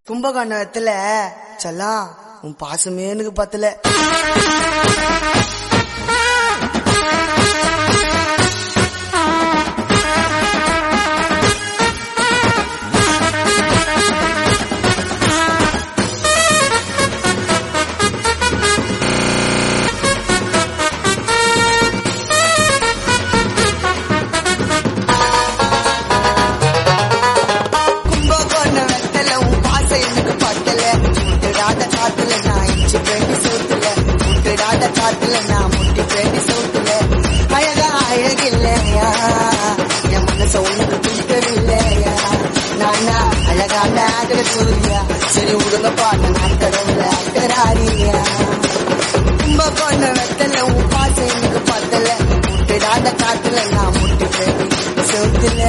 கும்பகோணத்துல செல்லாம் உன் பாசமே எனக்கு பத்தல கும்பகோணத்துல உன் பாசம் எனக்கு பத்தல முட்டுடாத காத்துல நான் இஞ்சி பேண்டி சோத்துல முட்டுடாத காத்துல நான் முட்டி பேண்டி சோத்துல அழகா அழகில்லையா என் மனச உனக்கு பிடிக்கவில்லையா நானா அழகான ஆகிற சூரியா சரி விடுங்கப்பா நான் கடவுள அக்கறாரியா கும்பகோணத்துல உன் பாசம் எனக்கு பத்தல முட்டுடாத காத்துல நான் முட்டி பேண்டி சோத்துல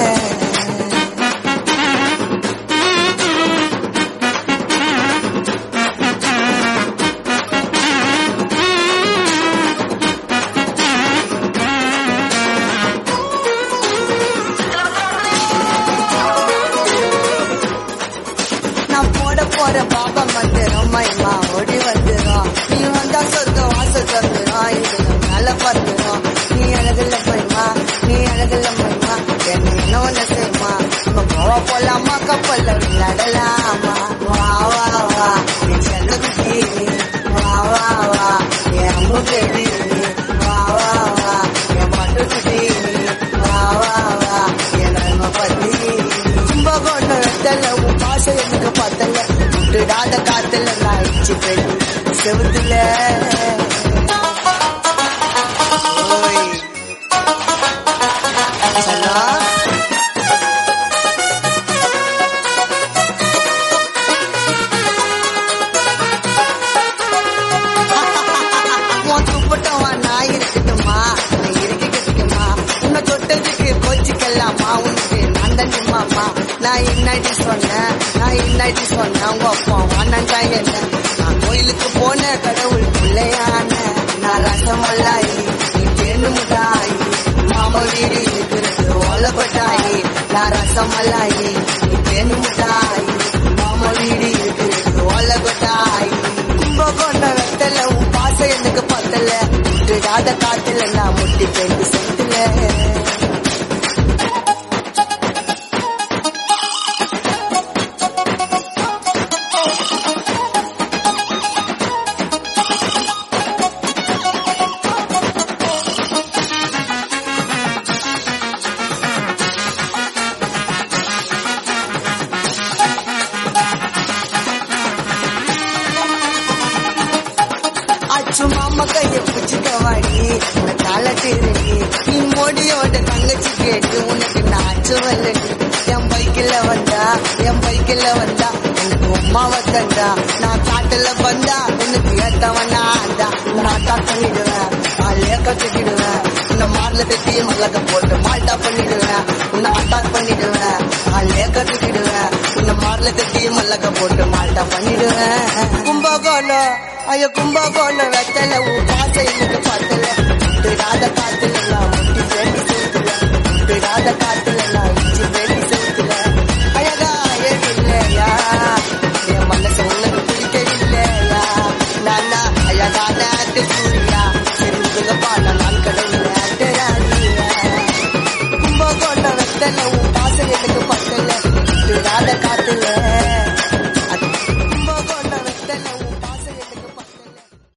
நான் போட போற பாபா மந்திரம் மைமா ஓடி வந்துடும் நீ வந்தா சொர்க்க வாசல் தந்துடும் இது நல்ல பார்த்துடும் நீ அழகுல மைமா நீ அழகுல மைமா என்ன என்ன ஒண்ணு செய்யுமா நம்ம கோவா போலாமா கப்பல்ல விளையாடலாமா வா வா வா நீ செல்லகுட்டி வா வா வா என் அம்மு பேபி வா வா வா என் பட்டு குட்டி வா வா வா என் நன்மை பத்தி கும்பகோணத்துல உன் பாசம் எனக்கு பத்தல விட்டுடாத காத்துல நான் இச்சி பெண் செவுத்துல ஓய். செல்லம். உன் துப்பட்டவா நான் இருக்கட்டுமா நீ இருக்கிட்டுமா உன்னை தொட்டதுக்கு கோச்சிக்கலாமா உனக்கு நான் தான் நிம்மாமா நான் என்னடி சொன்னேன் நான் என்னடி சொன்னேன் உங்க அப்பா வானண்டா என்ன நான் கோயிலுக்கு போன கடவுள் பிள்ளையான நான் ரசமல்லாயி நீ தேனு முட்டாயி மாமா வீடு இருக்கிறது ஓலப்பட்டாயி நான் ரசமல்லாயி நீ தேனு முட்டாயி மாமா வீடு இருக்கிறது ஓலப்பட்டாயி கும்பகோண வெத்தல உன் பாசம் எனக்கு பத்தல விட்டுடாத காத்துல நான் முட்டி பெண்டு செத்துல அச்சு மாமா கைய பிடிச்சிக்க வாடி உன்னை கால திருடி நீ மோடியோட தங்கச்சி கேட்டு உனக்கு நான் அச்சு வல்லடி என் பைக்கில் வந்தா என் பைக்கில் வந்தா எனக்கு உமா வந்தா நான் காட்டுல வந்தா எனக்கு ஏத்தவனா அந்த நான் தான் பண்ணிடுவேன் காலையே கட்டிக்கிடுவேன் உன்னை மார்ல தட்டி மல்லக்க போட்டு மால்டா பண்ணிடுவேன் உன்னை அட்டாக் பண்ணிடுவேன் காலையே கட்டிக்கிடுவேன் உன்னை மார்ல தட்டி மல்லக்க போட்டு மால்டா பண்ணிடுவேன் கும்பகோணம் ஐயோ கும்பகோணம் வெத்தல உன் பாசை எனக்கு பத்தல விடாத காத்துல நான் முட்டி சேர்ந்து சேர்த்துல விடாத காத்துல நான்